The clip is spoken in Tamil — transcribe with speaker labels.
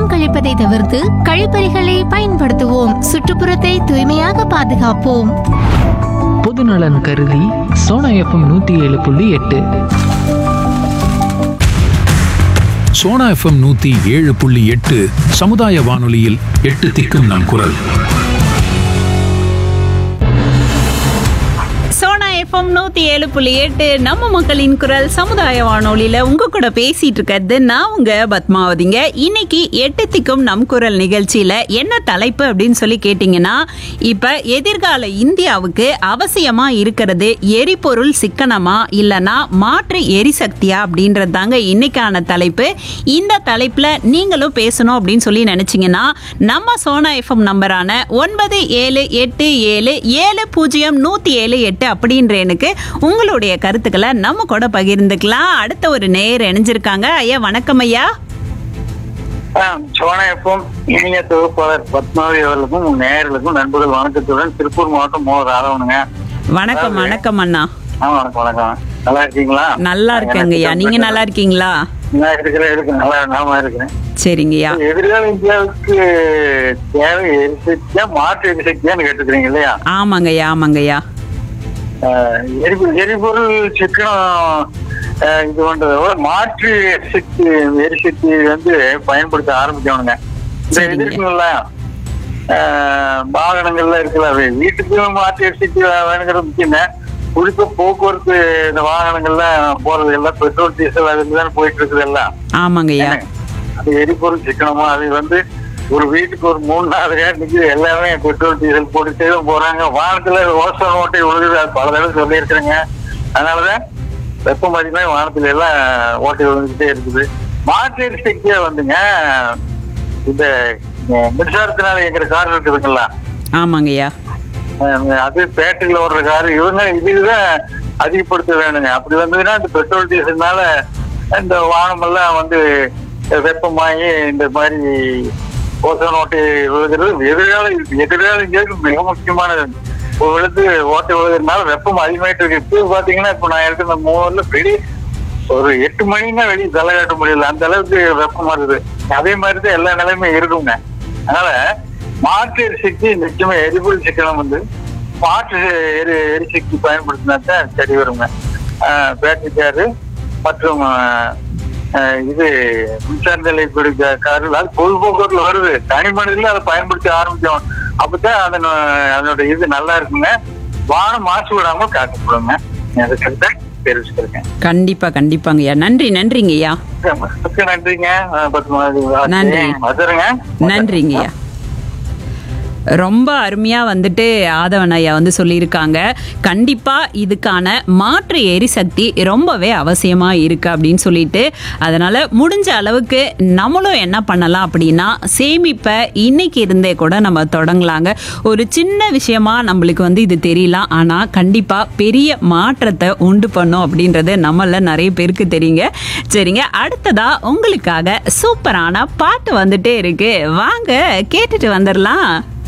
Speaker 1: கழிப்பதை தவிர்த்து கழிப்பறைகளை பயன்படுத்துவோம் சுற்றுப்புறத்தை தூய்மையாக பாதுகாப்போம்
Speaker 2: பொதுநலன் கருதி சோனா எஃப்எம் நூற்றி ஏழு புள்ளி எட்டு
Speaker 3: சோனா எஃப்எம் நூத்தி ஏழு புள்ளி எட்டு சமுதாய வானொலியில் எட்டு திக்கும் நம் குரல்
Speaker 4: சோனா எஃப்எம் நூத்தி ஏழு புள்ளி எட்டு நம்ம மக்களின் குரல் சமுதாய வானொலியில உங்க கூட பேசிட்டு இருக்கிறது நான் உங்க பத்மாவதிங்க இன்னைக்கு எட்டு திக்கும் நம் குரல் நிகழ்ச்சியில என்ன தலைப்பு அப்படின்னு சொல்லி கேட்டீங்கன்னா இப்ப எதிர்கால இந்தியாவுக்கு அவசியமா இருக்கிறது எரிபொருள் சிக்கனமா இல்லனா மாற்று எரிசக்தியா அப்படின்றது தாங்க இன்னைக்கான தலைப்பு இந்த தலைப்புல நீங்களும் பேசணும் அப்படின்னு சொல்லி நினைச்சீங்கன்னா நம்ம சோனா எஃப்எம் நம்பரான ஒன்பது ஏழு எட்டு ஏழு ஏழு பூஜ்ஜியம் நூத்தி ஏழு எட்டு அப்படின்ற எனக்கு உங்களுடைய கருத்துக்களை நம்ம கூட பகிர்ந்துக்கலாம் அடுத்த ஒரு நேர் இணைஞ்சிருக்காங்க ஐயா வணக்கம் ஐயா
Speaker 5: சோனாயப்பம் இனிய தொகுப்பாளர் பத்மாவதி அவர்களுக்கும் நேயர்களுக்கும் நண்பர்கள் வணக்கத்துடன் திருப்பூர் மாவட்டம் மோ ராதவனுங்க
Speaker 4: வணக்கம் வணக்கம் அண்ணா
Speaker 5: ஆ வணக்கம் வணக்கம் நல்லா இருக்கீங்களா
Speaker 4: நல்லா இருக்கேங்க ஐயா நீங்க நல்லா இருக்கீங்களா
Speaker 5: நான் இருக்கிறேன் இருக்கு நல்லா நாம இருக்கிறேன்
Speaker 4: சரிங்கய்யா
Speaker 5: எதிர்கால இந்தியாவுக்கு தேவை எரிசக்தியா மாற்று எரிசக்தியான்னு கேட்டுக்கிறீங்க இல்லையா
Speaker 4: ஆமாங்கய்யா ஆமாங்கய்யா
Speaker 5: ஆஹ் எரிபொருள் எரிபொருள் சிக்கனம் ஆஹ் இது பண்றத விட மாற்று எரிசக்தி எரிசக்தி வந்து பயன்படுத்த ஆரம்பிக்கணுங்க இந்த
Speaker 4: சரிங்க.
Speaker 5: இது இருக்குங்கள ஆஹ் வாகனங்கள்ல இருக்குல்ல அது வீட்டுக்கு மாற்று எரிசக்தி வேணுங்கிறது முக்கியம் குறிப்பா போக்குவரத்து இந்த வாகனங்கள்ல போறது எல்லாம் பெட்ரோல் டீசல் அதுல தானே போயிட்டு இருக்குது எல்லாம்
Speaker 4: ஆமாங்கய்யா
Speaker 5: அது எரிபொருள் சிக்கனமா அது வந்து ஒரு வீட்டுக்கு ஒரு மூணு நாலு இன்னைக்கு எல்லாமே பெட்ரோல் டீசல் போட்டுட்டே தான் போறாங்க வானத்துல ஓசோன் ஓட்டை விழுகுது அது பல தடவை சொல்லியிருக்கிறேங்க அதனாலதான் வெப்பம் அதிகமாக வானத்துல எல்லாம் ஓட்டை விழுந்துகிட்டே இருக்குது மாற்று எரிசக்தியா வந்துங்க இந்த அஹ், மின்சாரத்தினால எங்கிற கார் இருக்குதுங்களா
Speaker 4: ஆமாங்கய்யா
Speaker 5: அஹ், அது பேட்டரியில ஓடுற கார் இவங்க இதுதான் அதிகப்படுத்த வேணுங்க அப்படி வந்ததுன்னா இந்த பெட்ரோல் டீசல்னால இந்த வானமெல்லாம் வந்து வெப்பமாகி இந்த மாதிரி ஓசோன் ஓட்டை விழுகிறது எதிர்கால எதிர்கால இந்தியாவுக்கு மிக முக்கியமானது ஒரு விழுந்து ஓட்டை விழுகிறதுனால வெப்பம் அதிகமாயிட்டு இருக்கு இப்போ பாத்தீங்கன்னா இப்போ நான் இருக்கிற மூணுல வெளியே ஒரு எட்டு மணின்னா வெளியே தலை காட்ட முடியல அந்த அளவுக்கு வெப்பமா இருக்குது அதே மாதிரி தான் எல்லா நிலையுமே இருக்குங்க அதனால மாற்று எரிசக்தி நிச்சயமா எரிபொருள் சிக்கனம் வந்து மாற்று எரி எரிசக்தி பயன்படுத்தினா தான் சரி வருங்க ஆஹ் பேட்டரி காரு மற்றும் ஆஹ், ஆஹ், இது மின்சார நிலையப்படி காரு அது பொது போக்குவரத்துல வருது தனி மனிதர்கள் அதை பயன்படுத்த ஆரம்பிச்சோம் அப்பதான் அதன் அதனோட இது நல்லா இருக்குங்க வானம் மாசு விடாமல் காக்கப்படுங்க அதை கருத்தை தெரிவிச்சுக்கிறேங்க
Speaker 4: கண்டிப்பா கண்டிப்பாங்கய்யா நன்றி நன்றிங்கய்யா
Speaker 5: மிக்க நன்றிங்க ஆஹ் பத்து மாதிரி
Speaker 4: நன்றி.
Speaker 5: வந்துருங்க
Speaker 4: நன்றிங்கய்யா ரொம்ப அருமையா வந்துட்டு ஆதவன் ஐயா வந்து சொல்லியிருக்காங்க கண்டிப்பா இதுக்கான மாற்று எரிசக்தி ரொம்பவே அவசியமா இருக்கு அப்படின்னு சொல்லிட்டு அதனால முடிஞ்ச அளவுக்கு நம்மளும் என்ன பண்ணலாம் அப்படின்னா சேமிப்பை இன்னைக்கு இருந்தே கூட நம்ம தொடங்கலாங்க ஒரு சின்ன விஷயமா நம்மளுக்கு வந்து இது தெரியலாம் ஆனா கண்டிப்பா பெரிய மாற்றத்தை உண்டு பண்ணும் அப்படின்றது நம்மள நிறைய பேருக்கு தெரியுங்க சரிங்க அடுத்ததா உங்களுக்காக சூப்பரான பாட்டு வந்துட்டே இருக்கு வாங்க கேட்டுட்டு வந்துடலாம்